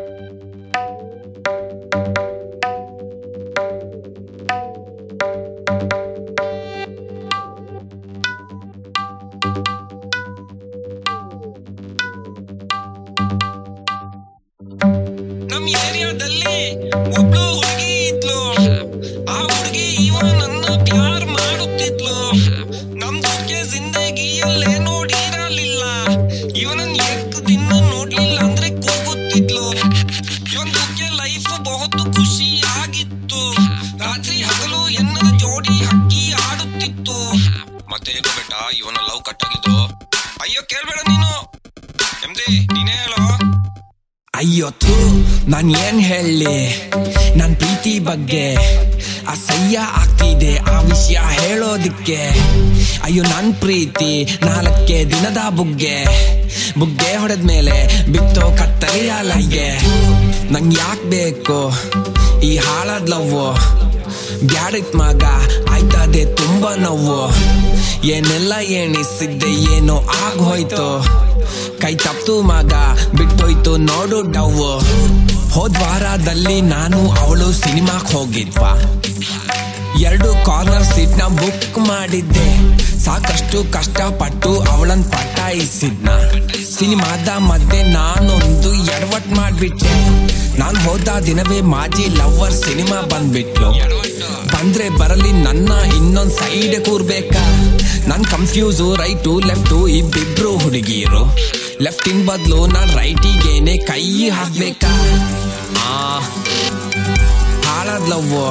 ನಮ್ ಏರಿಯಾದಲ್ಲಿ ಒಬ್ಳು ಹುಡುಗಿ ಇದ್ಲು ಆ ಹುಡುಗಿ ಇವ ನನ್ನ ಪ್ಯಾರ್ ಮಾಡುತ್ತಿದ್ಲು ನಮ್ದಕ್ಕೆ ಜಿಂದಗಿಯಲ್ಲೇ ನೋಡಿರಲಿಲ್ಲ ಇವನನ್ನ ಎಕ್ ದಿನ ನೋಡ್ಲಿಲ್ಲ ಅಂದ್ರೆ ಕೂಗುತ್ತಿದ್ಲು ಇವನ್ದಕ್ಕೆ ಲೈಫ್ ಬಹುದು ಖುಷಿಯಾಗಿತ್ತು ರಾತ್ರಿ ಹಗಲು ಎನ್ನದ ಜೋಡಿ ಹಕ್ಕಿ ಆಡುತ್ತಿತ್ತು ಮತ್ತೆ ಹೇಗೋ ಬೇಟ ಇವನ ಲವ್ ಕಟ್ಟಾಗಿದ್ದು ಅಯ್ಯೋ ಕೇಳ್ಬೇಡ ನೀನು ಎಮ್ದಿ ನೀನೇ ಹೇಳೋ ಅಯ್ಯೋ ಥೂ ನಾನ್ ಏನ್ ಹೇಳಿ ನನ್ ಪ್ರೀತಿ ಬಗ್ಗೆ ಅಸಹ್ಯ ಆಗ್ತಿದೆ ಆ ವಿಷಯ ಹೇಳೋದಿಕ್ಕೆ ಅಯ್ಯೋ ನನ್ ಪ್ರೀತಿ ನಾಲ್ಕೆ ದಿನದ ಬುಗ್ಗೆ ಬುಗ್ಗೆ ಹೊಡೆದ್ಮೇಲೆ ಬಿತ್ತೋ ಕತ್ತಲೆಯ ಲೈಗೆ ನಂಗ್ ಯಾಕ್ ಬೇಕು ಈ ಹಾಳಾದ್ ಲವ್ವು ಬ್ಯಾಡಿತ್ ಮಗ ಆಯ್ತದೆ ತುಂಬಾ ನೋವು ಏನೆಲ್ಲ ಎಣಿಸಿದ್ದೆ ಏನೋ ಆಗೋಯ್ತು ಕೈ ತಪ್ತು ಮಗ ಬಿಟ್ಟೋಯ್ತು ನೋಡು ಡವ್ವು ಹೋದ್ ವಾರದಲ್ಲಿ ನಾನು ಅವಳು ಸಿನಿಮಾಕ್ ಹೋಗಿದ್ವಾ ಎರಡು ಕಾರ್ನರ್ ಸೀಟ್ ನ ಬುಕ್ ಮಾಡಿದ್ದೆ ಸಾಕಷ್ಟು ಕಷ್ಟಪಟ್ಟು ಅವಳನ್ ಪಟಾಯಿಸಿದ್ನ ಸಿನಿಮಾದ ಮಧ್ಯೆ ನಾನೊಂದು ಎಡವಟ್ ಮಾಡ್ಬಿಟ್ಟೆ ನಾನ್ ಹೋದ ದಿನವೇ ಮಾಜಿ ಲವರ್ ಸಿನಿಮಾ ಬಂದ್ಬಿಟ್ಲು ಬಂದ್ರೆ ಬರಲಿ ನನ್ನ ಇನ್ನೊಂದ್ ಸೈಡ್ ಕೂರ್ಬೇಕಾ ನಾನ್ ಕನ್ಫ್ಯೂಸು ರೈಟು ಲೆಫ್ಟು ಇಬ್ಬಿಬ್ರು ಹುಡುಗಿರು ಲೆಫ್ಟಿನ್ ಬದ್ಲು ನಾನ್ ರೈಟಿಗೇನೆ ಕೈ ಹಾಕ್ಬೇಕಾ ಆ ಹಾಳಾದ್ ಲವ್ವು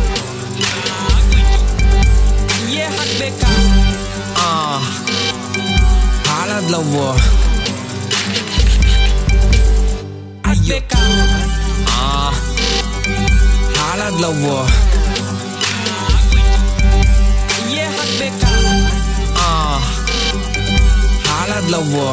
ಕೈಯೇ ಹಾಕ್ಬೇಕಾ ಆ ಹಾಳಾದ್ ಲವ್ವು ಹಾಕ್ಬೇಕಾ ಆ ಹಾಳಾದ್ ಲವ್ವು ಕೈಯೇ ಹಾಕ್ಬೇಕಾ ಆ ಹಾಳಾದ್ ಲವ್ವು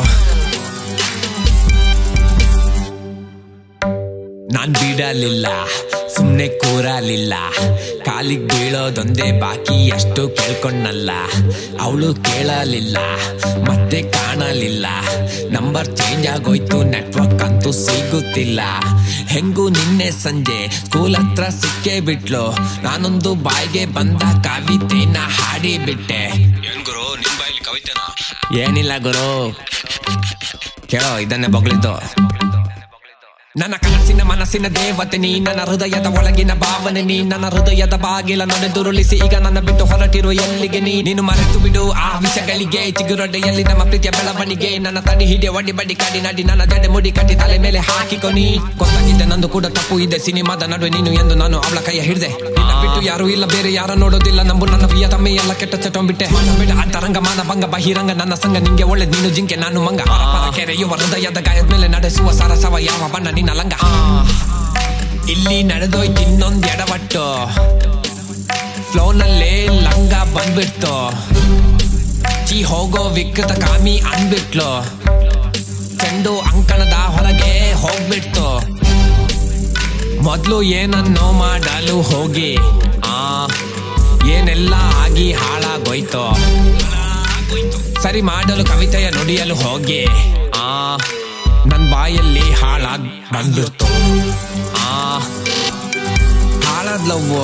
ನಾನ್ ಬಿಡಲಿಲ್ಲ ಸುಮ್ನೆ ಕೂರಲಿಲ್ಲ ಕಾಲಿಗ್ ಬೀಳೋದೊಂದೇ ಬಾಕಿ ಅಷ್ಟು ಕೇಳ್ಕೊಂಡಲ್ಲ ಅವಳು ಕೇಳಲಿಲ್ಲ ಮತ್ತೆ ಕಾಣಲಿಲ್ಲ ನಂಬರ್ ಚೇಂಜ್ ಆಗೋಯ್ತು ನೆಟ್ವರ್ಕ್ ಅಂತೂ ಸಿಗುತ್ತಿಲ್ಲ ಹೆಂಗೂ ನಿನ್ನೆ ಸಂಜೆ ಸ್ಕೂಲ್ ಹತ್ರ ಸಿಕ್ಕೇ ಬಿಟ್ಲು ನಾನೊಂದು ಬಾಯಿಗೆ ಬಂದ ಕವಿತೆನ ಹಾಡಿ ಬಿಟ್ಟೆ ಏನ್ ಗುರು ನಿನ್ ಬಾಯಲ್ಲಿ ಕವಿತೆನಾ ಏನಿಲ್ಲ ಗುರು ಕೇಳೋ ಇದನ್ನೇ ಬೊಗಳಿದ್ದು ನನ್ನ ಕನಸಿನ ಮನಸ್ಸಿನ ದೇವತೆ ನೀ ನನ್ನ ಹೃದಯದ ಒಳಗಿನ ಭಾವನೆ ನೀ ನನ್ನ ಹೃದಯದ ಬಾಗಿಲ ನಡೆದುರುಳಿಸಿ ಈಗ ನನ್ನ ಬಿಟ್ಟು ಹೊರಟಿರುವ ಎಲ್ಲಿಗೆ ನೀ ನೀನು ಮರೆತು ಬಿಡು ಆ ವಿಷಯಗಳಿಗೆ ಚಿಗುರೊಡ್ಡೆಯಲ್ಲಿ ನಮ್ಮ ಪ್ರೀತಿಯ ಬೆಳವಣಿಗೆ ನನ್ನ ತಡಿ ಹಿಡಿಯ ಒಡ್ಡಿ ಬಡ್ಡಿ ಕಾಡಿ ನಾಡಿ ನನ್ನ ಜಡೆ ಮುಡಿ ಕಟ್ಟಿ ತಲೆ ಮೇಲೆ ಹಾಕಿಕೊ ನೀ ಗೊತ್ತಾಗಿದೆ ನಂದು ಕೂಡ ತಪ್ಪು ಇದೆ ಸಿನಿಮಾದ ನಡುವೆ ನೀನು ಎಂದು ನಾನು ಅವಳ ಕೈಯ ಹಿಡ್ದೆ ನಿನ್ನ ಬಿಟ್ಟು ಯಾರು ಇಲ್ಲ ಬೇರೆ ಯಾರ ನೋಡೋದಿಲ್ಲ ನಂಬು ನನ್ನ ಪ್ರಿಯ ತಮ್ಮೆ ಎಲ್ಲ ಕೆಟ್ಟ ಚಟೊಂಬಿಟ್ಟೆ ಬೇಡ ಅಂತರಂಗ ಮಾನ ಭಂಗ ಬಹಿರಂಗ ನನ್ನ ಸಂಗ ನಿಂಗೆ ಒಳ್ಳೆ ನೀನು ಜಿಂಕೆ ನಾನು ಮಂಗ ಪರ ಪರ ಕೆರೆಯುವ ಹೃದಯದ ಗಾಯದ ಮೇಲೆ ನಡೆಸುವ ಸರಸವ ಯಾವ ಬಣ್ಣ ನಿನ್ನ ಲಂಗ ಆ, ಇಲ್ಲಿ ನಡೆದೋಯ್ತು ಇನ್ನೊಂದ್ ಎಡವಟ್ಟು ಫ್ಲೋನಲ್ಲೇ ಲಂಗ ಬಂದ್ಬಿಡ್ತು ಚಿ ಹೋಗೋ ವಿಕೃತ ಕಾಮಿ ಅಂದ್ಬಿಟ್ಲು ಚೆಂಡು ಅಂಕಣದ ಹೊರಗೆ ಹೋಗ್ಬಿಡ್ತು ಮೊದ್ಲು ಏನನ್ನೋ ಮಾಡಲು ಹೋಗಿ ಆ ಏನೆಲ್ಲ ಆಗಿ ಹಾಳಾಗೋಯ್ತು ಸರಿ ಮಾಡಲು ಕವಿತೆಯ ನುಡಿಯಲು ಹೋಗಿ ಆ ನನ್ ಬಾಯಲ್ಲಿ ಹಾಳಾಗ್ ಬಂದ್ಬಿಡ್ತು ಆ ಹಾಳಾದ್ ಲವ್ವು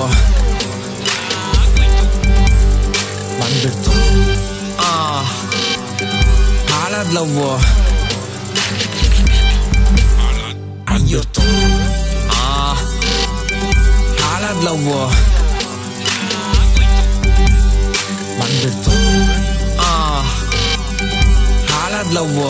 ಬಂದ್ಬಿಡ್ತು ಆ ಹಾಳಾದ್ ಲವ್ವು ಅಯ್ಯೋತ್ತು ಆ ಹಾಳಾದ್ ಲವ್ವು ಬಂದ್ಬಿಡ್ತು ಆ ಹಾಳಾದ್ ಲವ್ವು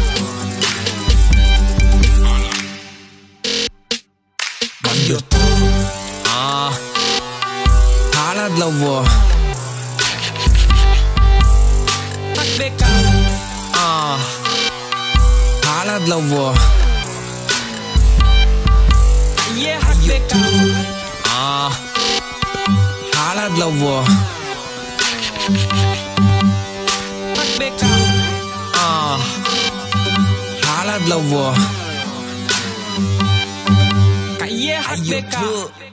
ಬಂದ್ಬಿಡ್ತು ಆ ಹಾಳಾದ್ ಲವ್ವು ಹಾಕ್ಬೇಕಾ ಆ ಹಾಳಾದ್ ಲವ್ವು ಏ ಹಾಕ್ಬೇಕಾ ಆ ಹಾಳಾದ್ ಲವ್ವು ಹಾಕ್ಬೇಕಾ ಆ ಹಾಳಾದ್ ಲವ್ವು ಕೈಯೇ ಹಾಕ್ಬೇಕಾ